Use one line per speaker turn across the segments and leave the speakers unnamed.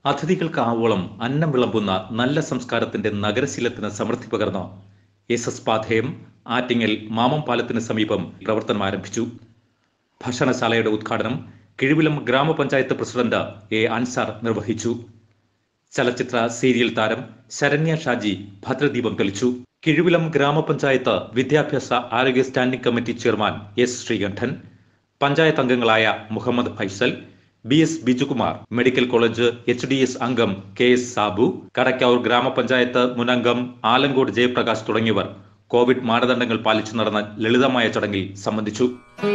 അതിഥികൾക്ക് ആവോളം അന്നം വിളമ്പുന്ന നല്ല സംസ്കാരത്തിന്റെ നഗരശീലത്തിന് സമൃദ്ധി പകർന്ന് എസ് എസ് പാഥേയം ആറ്റിങ്ങൽ മാമം പാലത്തിന് സമീപം പ്രവർത്തനം ആരംഭിച്ചു ഭക്ഷണശാലയുടെ ഉദ്ഘാടനം കിഴുവിലം ഗ്രാമപഞ്ചായത്ത് പ്രസിഡന്റ് എ അൻസാർ നിർവഹിച്ചു ചലച്ചിത്ര സീരിയൽ താരം ശരണ്യ ഷാജി ഭദ്രദീപം തെളിച്ചു കിഴുവിലം ഗ്രാമപഞ്ചായത്ത് വിദ്യാഭ്യാസ ആരോഗ്യ standing committee chairman S Sreekantan panchayat അംഗങ്ങളായ Muhammad Faisal B S Bijukumar medical college H D S അംഗം കെ എസ് സാബു കടക്കാവൂർ ഗ്രാമപഞ്ചായത്ത് മുനംഗം ആലങ്കോട് ജയപ്രകാശ് തുടങ്ങിയവർ കോവിഡ് മാനദണ്ഡങ്ങൾ പാലിച്ചു നടന്ന ലളിതമായ ചടങ്ങിൽ സംബന്ധിച്ചു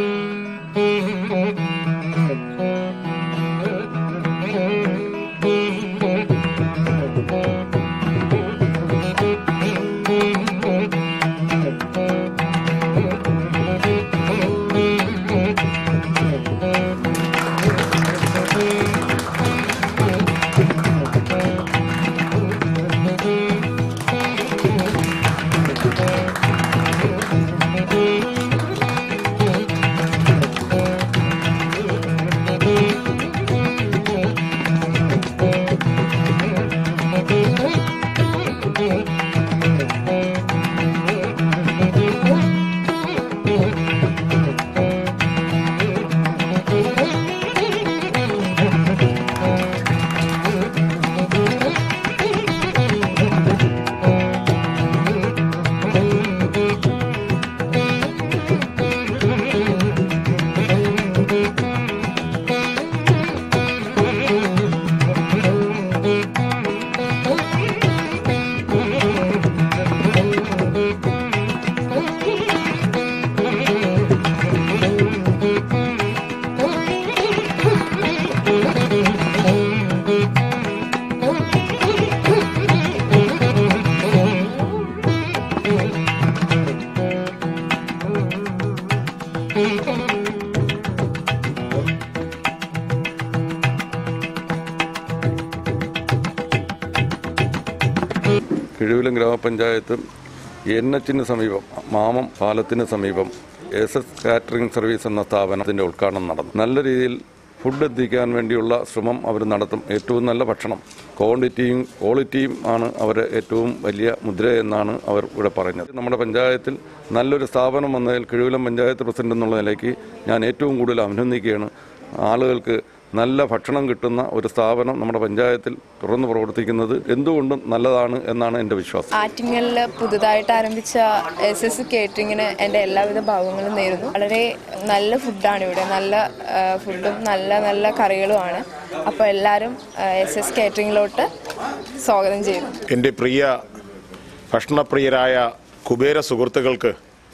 കിഴുവിലം ഗ്രാമപഞ്ചായത്തും എൻ എച്ചിന് സമീപം മാമം പാലത്തിന് സമീപം എസ് എസ് കാറ്ററിംഗ് സർവീസ് എന്ന സ്ഥാപനത്തിന്റെ ഉദ്ഘാടനം നടന്നു നല്ല രീതിയിൽ ഫുഡ് എത്തിക്കാൻ വേണ്ടിയുള്ള ശ്രമം അവർ നടത്തും ഏറ്റവും നല്ല ഭക്ഷണം ക്വാണ്ടിറ്റിയും ക്വാളിറ്റിയും ആണ് അവർ ഏറ്റവും വലിയ മുദ്ര എന്നാണ് അവർ ഇവിടെ പറഞ്ഞത് നമ്മുടെ പഞ്ചായത്തിൽ നല്ലൊരു സ്ഥാപനം വന്നതിൽ കിഴുവിലം പഞ്ചായത്ത് പ്രസിഡന്റ് എന്നുള്ള നിലയ്ക്ക് ഞാൻ ഏറ്റവും കൂടുതൽ അഭിനന്ദിക്കുകയാണ് ആളുകൾക്ക് നല്ല ഭക്ഷണം കിട്ടുന്ന ഒരു സ്ഥാപനം നമ്മുടെ പഞ്ചായത്തിൽ തുറന്നു പ്രവർത്തിക്കുന്നത് എന്തുകൊണ്ടും നല്ലതാണ് എന്നാണ് എൻ്റെ വിശ്വാസം
ആറ്റിങ്ങലിൽ പുതുതായിട്ട് ആരംഭിച്ച എസ് എസ് കേറ്ററിങ്ങിന് എൻ്റെ എല്ലാവിധ ഭാവങ്ങളും നേരുന്നു വളരെ നല്ല ഫുഡാണ് ഇവിടെ നല്ല ആ, ഫുഡും നല്ല നല്ല കറികളുമാണ് അപ്പോൾ എല്ലാവരും എസ് എസ് കേറ്ററിങ്ങിലോട്ട് സ്വാഗതം ചെയ്യുന്നു
എൻ്റെ പ്രിയ ഭക്ഷണപ്രിയരായ കുബേര സുഹൃത്തുക്കൾക്ക്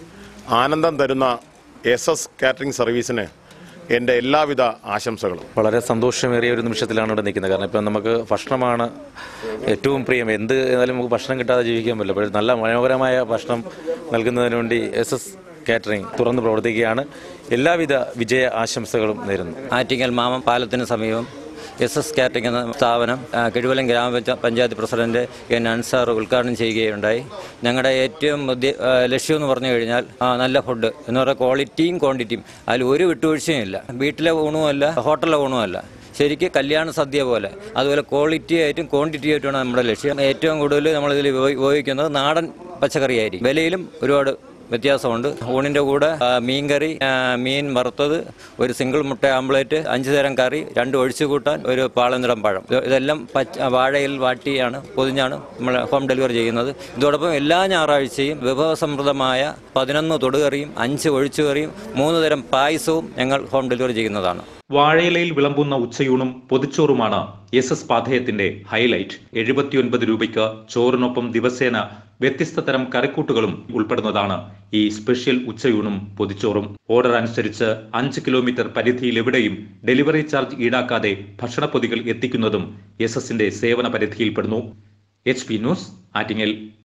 ആനന്ദം തരുന്ന എസ് എസ് കാറ്ററിംഗ് സർവീസിന് എൻ്റെ എല്ലാവിധ ആശംസകളും
വളരെ സന്തോഷമേറിയ ഒരു നിമിഷത്തിലാണ് ഇവിടെ നിൽക്കുന്നത് കാരണം ഇപ്പം നമുക്ക് ഭക്ഷണമാണ് ഏറ്റവും പ്രിയം എന്ത് ഏതായാലും നമുക്ക് ഭക്ഷണം കിട്ടാതെ ജീവിക്കാൻ പറ്റില്ല അപ്പോൾ നല്ല മനോഹരമായ ഭക്ഷണം നൽകുന്നതിന് വേണ്ടി എസ് എസ് കാറ്ററിംഗ് തുറന്ന് പ്രവർത്തിക്കുകയാണ് എല്ലാവിധ വിജയ ആശംസകളും നേരുന്നു
ആറ്റിങ്ങൽ മാമം പാലത്തിന് സമീപം എസ് എസ് കാറ്ററിംഗ് എന്ന സ്ഥാപനം ആ, കിഴുവലം ഗ്രാമപഞ്ചായത്ത് പ്രസിഡന്റ് എൻ അൻസാർ ഉദ്ഘാടനം ചെയ്യുകയുണ്ടായി ഞങ്ങളുടെ ഏറ്റവും ഉദ്ദേ- ആ, ലക്ഷ്യം എന്ന് പറഞ്ഞു കഴിഞ്ഞാൽ ആ, നല്ല ഫുഡ് എന്ന് പറഞ്ഞാൽ ക്വാളിറ്റിയും ക്വാണ്ടിറ്റിയും അതിൽ ഒരു വിട്ടുവീഴ്ചയും ഇല്ല വീട്ടിലെ ഊണുമല്ല ഹോട്ടലിലെ ഊണുമല്ല ശരിക്ക് കല്യാണ സദ്യ പോലെ അതുപോലെ ക്വാളിറ്റി ആയിട്ടും ക്വാണ്ടിറ്റി ആയിട്ടുമാണ് നമ്മുടെ ലക്ഷ്യം ഏറ്റവും കൂടുതൽ നമ്മളിതിൽ ഉപയോഗി- ഉപയോഗിക്കുന്നത് നാടൻ പച്ചക്കറിയായിരിക്കും വിലയിലും ഒരുപാട് വ്യത്യാസമുണ്ട് ഊണിൻ്റെ കൂടെ ആ, മീൻകറി ആ, മീൻ വറുത്തത് ഒരു സിംഗിൾ മുട്ട ആംപ്ലേറ്റ് അഞ്ച് തരം കറി രണ്ട് ഒഴിച്ചു കൂട്ടാൻ ഒരു പാളനിടം പഴം ഇത് ഇതെല്ലാം പച്ച വാഴയിൽ വാട്ടിയാണ് പൊതിഞ്ഞാണ് നമ്മൾ ഹോം ഡെലിവറി ചെയ്യുന്നത് ഇതോടൊപ്പം എല്ലാ ഞായറാഴ്ചയും വിഭവസമൃദ്ധമായ പതിനൊന്ന് തൊടുകറിയും അഞ്ച് ഒഴിച്ചുകറിയും മൂന്ന് തരം പായസവും ഞങ്ങൾ ഹോം ഡെലിവറി ചെയ്യുന്നതാണ്
വാഴയിലയിൽ വിളമ്പുന്ന ഉച്ചയൂണും പൊതിച്ചോറുമാണ് എസ് എസ് പാഥേയത്തിന്റെ ഹൈലൈറ്റ് എഴുപത്തിയൊൻപത് രൂപയ്ക്ക് ചോറിനൊപ്പം ദിവസേന വ്യത്യസ്ത തരം കറിക്കൂട്ടുകളും ഉൾപ്പെടുന്നതാണ് ഈ സ്പെഷ്യൽ ഉച്ചയൂണും പൊതിച്ചോറും ഓർഡർ അനുസരിച്ച് അഞ്ച് കിലോമീറ്റർ പരിധിയിൽ എവിടെയും ഡെലിവറി ചാർജ് ഈടാക്കാതെ ഭക്ഷണപ്പൊതികൾ എത്തിക്കുന്നതും എസ് എസിന്റെ സേവന പരിധിയിൽപ്പെടുന്നു എച്ച് പി ന്യൂസ് ആറ്റിങ്ങൽ